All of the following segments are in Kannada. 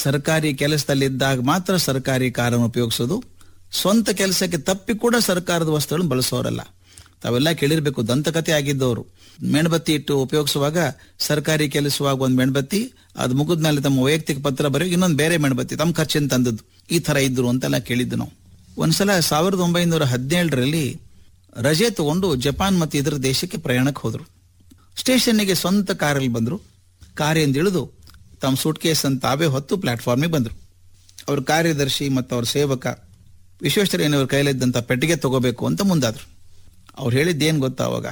ಸರ್ಕಾರಿ ಕೆಲಸದಲ್ಲಿದ್ದಾಗ ಮಾತ್ರ ಸರ್ಕಾರಿ ಕಾರನ್ನು ಉಪಯೋಗಿಸೋದು ಸ್ವಂತ ಕೆಲಸಕ್ಕೆ ತಪ್ಪಿ ಕೂಡ ಸರ್ಕಾರದ ವಸ್ತುಗಳನ್ನು ಬಳಸೋರಲ್ಲ ತಾವೆಲ್ಲ ಕೇಳಿರ್ಬೇಕು ದಂತಕತೆ ಆಗಿದ್ದವರು ಮೇಣಬತ್ತಿ ಇಟ್ಟು ಉಪಯೋಗಿಸುವಾಗ ಸರ್ಕಾರಿ ಕೆಲಸವಾಗ ಒಂದು ಮೇಣಬತ್ತಿ ಅದು ಮುಗಿದ ಮೇಲೆ ತಮ್ಮ ವೈಯಕ್ತಿಕ ಪತ್ರ ಬರೆಯೋ ಇನ್ನೊಂದು ಬೇರೆ ಮೇಣಬತ್ತಿ ತಮ್ಮ ಖರ್ಚಿನ ತಂದದ್ದು ಈ ತರ ಇದ್ರು ಅಂತೆಲ್ಲ ಕೇಳಿದ್ದು ನಾವು ಒಂದ್ಸಲ ಸಾವಿರದ ಒಂಬೈನೂರ ಹದಿನೇಳರಲ್ಲಿ ರಜೆ ತಗೊಂಡು ಜಪಾನ್ ಮತ್ತು ಇದರ ದೇಶಕ್ಕೆ ಪ್ರಯಾಣಕ್ಕೆ ಹೋದ್ರು ಸ್ಟೇಷನ್ನಿಗೆ ಸ್ವಂತ ಕಾರಲ್ಲಿ ಬಂದ್ರು ಕಾರಿಂದ ಇಳಿದು ತಮ್ಮ ಸೂಟ್ ಕೇಸ್ ಅಂತ ತಾವೇ ಹೊತ್ತು ಪ್ಲಾಟ್ಫಾರ್ಮಿಗೆ ಬಂದರು ಅವ್ರ ಕಾರ್ಯದರ್ಶಿ ಮತ್ತು ಅವ್ರ ಸೇವಕ ವಿಶ್ವೇಶ್ವರಯ್ಯನವ್ರ ಕೈಲಿದ್ದಂಥ ಪೆಟ್ಟಿಗೆ ತಗೋಬೇಕು ಅಂತ ಮುಂದಾದ್ರು ಅವ್ರು ಹೇಳಿದ್ದೇನು ಗೊತ್ತಾ ಅವಾಗ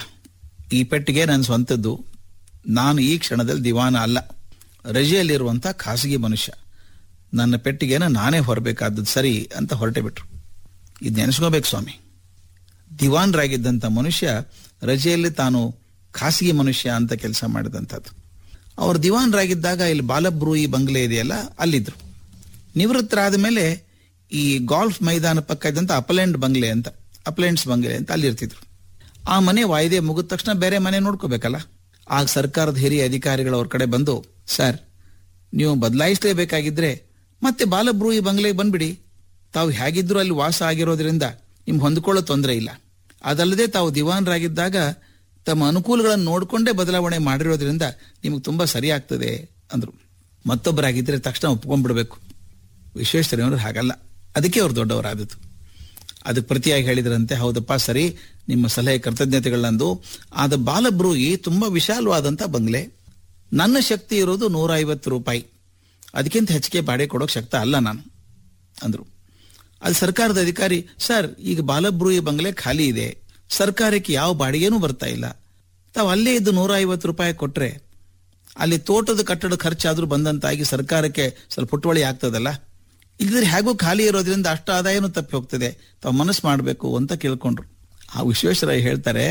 ಈ ಪೆಟ್ಟಿಗೆ ನನ್ನ ಸ್ವಂತದ್ದು ನಾನು ಈ ಕ್ಷಣದಲ್ಲಿ ದಿವಾನ ಅಲ್ಲ ರಜೆಯಲ್ಲಿರುವಂಥ ಖಾಸಗಿ ಮನುಷ್ಯ ನನ್ನ ಪೆಟ್ಟಿಗೆನ ನಾನೇ ಹೊರಬೇಕಾದದ್ದು ಸರಿ ಅಂತ ಹೊರಟೆ ಬಿಟ್ರು ಇದು ನೆನೆಸ್ಕೋಬೇಕು ಸ್ವಾಮಿ ದಿವಾನ್ರಾಗಿದ್ದಂಥ ಮನುಷ್ಯ ರಜೆಯಲ್ಲಿ ತಾನು ಖಾಸಗಿ ಮನುಷ್ಯ ಅಂತ ಕೆಲಸ ಮಾಡಿದಂಥದ್ದು ಅವರು ದಿವಾನ್ರಾಗಿದ್ದಾಗ ಇಲ್ಲಿ ಬಾಲಬ್ರೂಯಿ ಬಂಗ್ಲೆ ಇದೆಯಲ್ಲ ಅಲ್ಲಿದ್ರು ನಿವೃತ್ತರಾದ ಮೇಲೆ ಈ ಗಾಲ್ಫ್ ಮೈದಾನ ಪಕ್ಕ ಇದ್ದಂಥ ಅಪಲೆಂಡ್ ಬಂಗ್ಲೆ ಅಂತ ಅಪ್ಲೆಂಡ್ಸ್ ಬಂಗ್ಲೆ ಅಂತ ಅಲ್ಲಿರ್ತಿದ್ರು ಆ ಮನೆ ವಾಯ್ದೆ ಮುಗಿದ ತಕ್ಷಣ ಬೇರೆ ಮನೆ ನೋಡ್ಕೋಬೇಕಲ್ಲ ಆಗ ಸರ್ಕಾರದ ಹಿರಿಯ ಅಧಿಕಾರಿಗಳು ಅವ್ರ ಕಡೆ ಬಂದು ಸರ್ ನೀವು ಬದಲಾಯಿಸಲೇಬೇಕಾಗಿದ್ರೆ ಮತ್ತೆ ಬಾಲಬ್ರೂಯಿ ಬಂಗ್ಲೆಗೆ ಬಂದ್ಬಿಡಿ ತಾವು ಹೇಗಿದ್ರು ಅಲ್ಲಿ ವಾಸ ಆಗಿರೋದ್ರಿಂದ ನಿಮ್ಗೆ ಹೊಂದ್ಕೊಳ್ಳೋ ತೊಂದರೆ ಇಲ್ಲ ಅದಲ್ಲದೆ ತಾವು ದಿವಾನ್ರಾಗಿದ್ದಾಗ ತಮ್ಮ ಅನುಕೂಲಗಳನ್ನು ನೋಡಿಕೊಂಡೇ ಬದಲಾವಣೆ ಮಾಡಿರೋದ್ರಿಂದ ನಿಮಗೆ ತುಂಬಾ ಸರಿ ಆಗ್ತದೆ ಅಂದ್ರು ಮತ್ತೊಬ್ಬರಾಗಿದ್ದರೆ ತಕ್ಷಣ ಒಪ್ಕೊಂಡ್ಬಿಡ್ಬೇಕು ವಿಶ್ವೇಶ್ವರಯ್ಯನವರು ಹಾಗಲ್ಲ ಅದಕ್ಕೆ ಅವ್ರು ದೊಡ್ಡವರಾದದ್ದು ಅದಕ್ಕೆ ಪ್ರತಿಯಾಗಿ ಹೇಳಿದ್ರಂತೆ ಹೌದಪ್ಪ ಸರಿ ನಿಮ್ಮ ಸಲಹೆ ಕೃತಜ್ಞತೆಗಳಂದು ಆದ ಬಾಲಬ್ರೂಯಿ ತುಂಬಾ ವಿಶಾಲವಾದಂಥ ಬಂಗ್ಲೆ ನನ್ನ ಶಕ್ತಿ ಇರೋದು ನೂರ ಐವತ್ತು ರೂಪಾಯಿ ಅದಕ್ಕಿಂತ ಹೆಚ್ಚಿಗೆ ಬಾಡಿಗೆ ಕೊಡೋಕೆ ಶಕ್ತ ಅಲ್ಲ ನಾನು ಅಂದ್ರು ಅದು ಸರ್ಕಾರದ ಅಧಿಕಾರಿ ಸರ್ ಈಗ ಬಾಲಬ್ರೂಯಿ ಬಂಗ್ಲೆ ಖಾಲಿ ಇದೆ ಸರ್ಕಾರಕ್ಕೆ ಯಾವ ಬಾಡಿಗೆನೂ ಬರ್ತಾ ಇಲ್ಲ ತಾವು ಅಲ್ಲೇ ಇದ್ದು ನೂರ ಐವತ್ತು ರೂಪಾಯಿ ಕೊಟ್ರೆ ಅಲ್ಲಿ ತೋಟದ ಕಟ್ಟಡ ಖರ್ಚಾದ್ರೂ ಬಂದಂತಾಗಿ ಸರ್ಕಾರಕ್ಕೆ ಸ್ವಲ್ಪ ಪುಟ್ಟವಳಿ ಆಗ್ತದಲ್ಲ ಇಲ್ಲದ್ರೆ ಹೇಗೂ ಖಾಲಿ ಇರೋದ್ರಿಂದ ಅಷ್ಟು ಆದಾಯನೂ ತಪ್ಪಿ ಹೋಗ್ತದೆ ತಾವು ಮನಸ್ಸು ಮಾಡಬೇಕು ಅಂತ ಕೇಳ್ಕೊಂಡ್ರು ಆ ವಿಶ್ವೇಶ್ವರಯ್ಯ ಹೇಳ್ತಾರೆ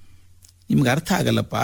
ನಿಮ್ಗೆ ಅರ್ಥ ಆಗಲ್ಲಪ್ಪ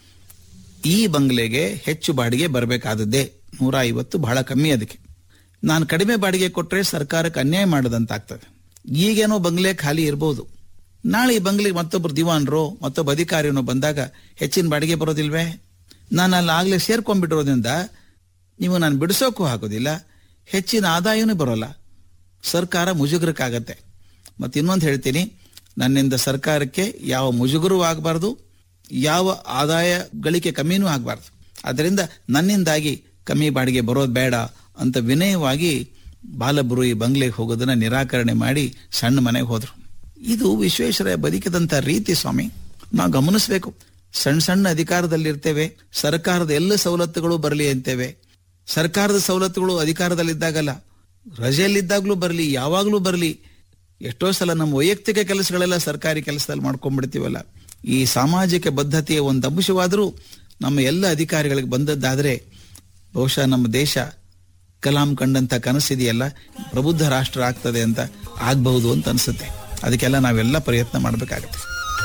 ಈ ಬಂಗ್ಲೆಗೆ ಹೆಚ್ಚು ಬಾಡಿಗೆ ಬರಬೇಕಾದದ್ದೇ ನೂರ ಐವತ್ತು ಬಹಳ ಕಮ್ಮಿ ಅದಕ್ಕೆ ನಾನು ಕಡಿಮೆ ಬಾಡಿಗೆ ಕೊಟ್ಟರೆ ಸರ್ಕಾರಕ್ಕೆ ಅನ್ಯಾಯ ಮಾಡದಂತಾಗ್ತದೆ ಈಗೇನೋ ಬಂಗ್ಲೆ ಖಾಲಿ ಇರ್ಬೋದು ನಾಳೆ ಈ ಬಂಗ್ಲೆಗೆ ಮತ್ತೊಬ್ರು ದಿವಾನ್ರೋ ಮತ್ತೊಬ್ಬ ಅಧಿಕಾರಿನೋ ಬಂದಾಗ ಹೆಚ್ಚಿನ ಬಾಡಿಗೆ ಬರೋದಿಲ್ವೇ ನಾನು ಅಲ್ಲಿ ಆಗ್ಲೇ ಸೇರ್ಕೊಂಡ್ಬಿಟ್ಟಿರೋದ್ರಿಂದ ನೀವು ನಾನು ಬಿಡಿಸೋಕ್ಕೂ ಆಗೋದಿಲ್ಲ ಹೆಚ್ಚಿನ ಆದಾಯನೂ ಬರೋಲ್ಲ ಸರ್ಕಾರ ಮುಜುಗರಕ್ಕಾಗತ್ತೆ ಮತ್ತೆ ಇನ್ನೊಂದು ಹೇಳ್ತೀನಿ ನನ್ನಿಂದ ಸರ್ಕಾರಕ್ಕೆ ಯಾವ ಮುಜುಗರೂ ಆಗಬಾರ್ದು ಯಾವ ಆದಾಯ ಗಳಿಕೆ ಕಮ್ಮಿನೂ ಆಗಬಾರ್ದು ಅದರಿಂದ ನನ್ನಿಂದಾಗಿ ಕಮ್ಮಿ ಬಾಡಿಗೆ ಬರೋದು ಬೇಡ ಅಂತ ವಿನಯವಾಗಿ ಬಾಲಬ್ರೂಯಿ ಬಂಗ್ಲೆಗೆ ಹೋಗೋದನ್ನ ನಿರಾಕರಣೆ ಮಾಡಿ ಸಣ್ಣ ಮನೆಗೆ ಹೋದ್ರು ಇದು ವಿಶ್ವೇಶ್ವರಯ್ಯ ಬದುಕಿದಂತ ರೀತಿ ಸ್ವಾಮಿ ನಾವು ಗಮನಿಸಬೇಕು ಸಣ್ಣ ಸಣ್ಣ ಅಧಿಕಾರದಲ್ಲಿರ್ತೇವೆ ಸರ್ಕಾರದ ಎಲ್ಲ ಸವಲತ್ತುಗಳು ಬರಲಿ ಅಂತೇವೆ ಸರ್ಕಾರದ ಸವಲತ್ತುಗಳು ಅಧಿಕಾರದಲ್ಲಿದ್ದಾಗಲ್ಲ ರಜೆಯಲ್ಲಿದ್ದಾಗ್ಲೂ ಬರಲಿ ಯಾವಾಗಲೂ ಬರಲಿ ಎಷ್ಟೋ ಸಲ ನಮ್ಮ ವೈಯಕ್ತಿಕ ಕೆಲಸಗಳೆಲ್ಲ ಸರ್ಕಾರಿ ಕೆಲಸದಲ್ಲಿ ಮಾಡ್ಕೊಂಡ್ಬಿಡ್ತೀವಲ್ಲ ಈ ಸಾಮಾಜಿಕ ಬದ್ಧತೆಯ ಒಂದು ಅಂಶವಾದರೂ ನಮ್ಮ ಎಲ್ಲ ಅಧಿಕಾರಿಗಳಿಗೆ ಬಂದದ್ದಾದ್ರೆ ಬಹುಶಃ ನಮ್ಮ ದೇಶ ಕಲಾಂ ಕಂಡಂತ ಕನಸಿದೆಯಲ್ಲ ಪ್ರಬುದ್ಧ ರಾಷ್ಟ್ರ ಆಗ್ತದೆ ಅಂತ ಆಗ್ಬಹುದು ಅಂತ ಅನ್ಸುತ್ತೆ ಅದಕ್ಕೆಲ್ಲ ನಾವೆಲ್ಲ ಪ್ರಯತ್ನ ಮಾಡಬೇಕಾಗತ್ತೆ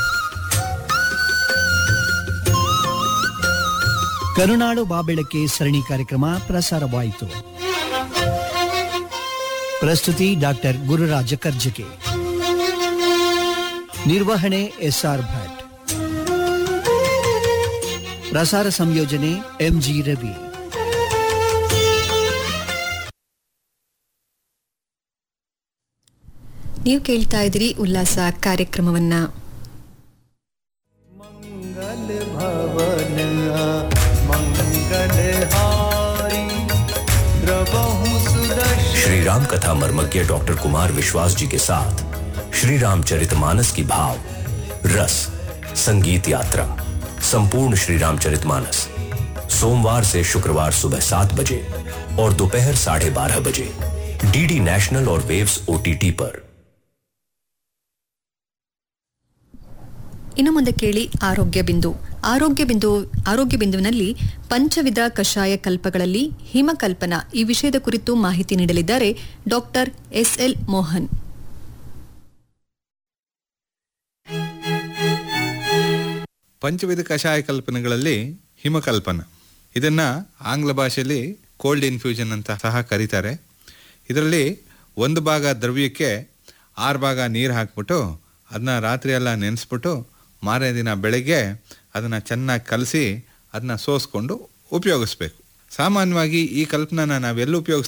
ಕರುನಾಡು ಬಾಬೆಳಕೆ ಸರಣಿ ಕಾರ್ಯಕ್ರಮ ಪ್ರಸಾರವಾಯಿತು ಪ್ರಸ್ತುತಿ ಡಾಕ್ಟರ್ ಗುರುರಾಜ ಕರ್ಜಕೆ ನಿರ್ವಹಣೆ ಎಸ್ಆರ್ ಭಟ್ ಪ್ರಸಾರ ಸಂಯೋಜನೆ ಎಂಜಿ ರವಿ ನೀವು ಕೇಳ್ತಾ ಇದ್ದೀರಿ ಉಲ್ಲಾಸ ಕಾರ್ಯಕ್ರಮವನ್ನ मंगल भवन मंगल हारी द्रवहु सुदर्शन श्री राम कथा मर्मज्ञ डॉक्टर कुमार विश्वास जी के साथ श्री रामचरितमानस की भाव रस संगीत यात्रा संपूर्ण श्री रामचरितमानस सोमवार से शुक्रवार सुबह सात बजे और दोपहर साढ़े बारह बजे डीडी नेशनल और वेव्स ओटीटी पर ಇನ್ನು ಮುಂದೆ ಕೇಳಿ ಆರೋಗ್ಯ ಬಿಂದು ಆರೋಗ್ಯ ಬಿಂದು ಆರೋಗ್ಯ ಬಿಂದುವಿನಲ್ಲಿ ಪಂಚವಿಧ ಕಷಾಯ ಕಲ್ಪಗಳಲ್ಲಿ ಹಿಮಕಲ್ಪನ ಈ ವಿಷಯದ ಕುರಿತು ಮಾಹಿತಿ ನೀಡಲಿದ್ದಾರೆ ಡಾಕ್ಟರ್ ಎಸ್ಎಲ್ ಮೋಹನ್ ಪಂಚವಿಧ ಕಷಾಯ ಕಲ್ಪನೆಗಳಲ್ಲಿ ಹಿಮಕಲ್ಪನ ಇದನ್ನ ಆಂಗ್ಲ ಭಾಷೆಯಲ್ಲಿ ಕೋಲ್ಡ್ ಇನ್ಫ್ಯೂಷನ್ ಅಂತ ಸಹ ಕರೀತಾರೆ ಇದರಲ್ಲಿ ಒಂದು ಭಾಗ ದ್ರವ್ಯಕ್ಕೆ ಆರು ಭಾಗ ನೀರು ಹಾಕ್ಬಿಟ್ಟು ಅದನ್ನ ರಾತ್ರಿ ಎಲ್ಲ ನೆನೆಸ್ಬಿಟ್ಟು ಮಾರನೇ ದಿನ ಬೆಳಗ್ಗೆ ಅದನ್ನು ಚೆನ್ನಾಗಿ ಕಲಸಿ ಅದನ್ನ ಸೋಸ್ಕೊಂಡು ಉಪಯೋಗಿಸ್ಬೇಕು ಸಾಮಾನ್ಯವಾಗಿ ಈ ಕಲ್ಪನೆನ ನಾವೆಲ್ಲ ಉಪಯೋಗಿಸ್ತೀವಿ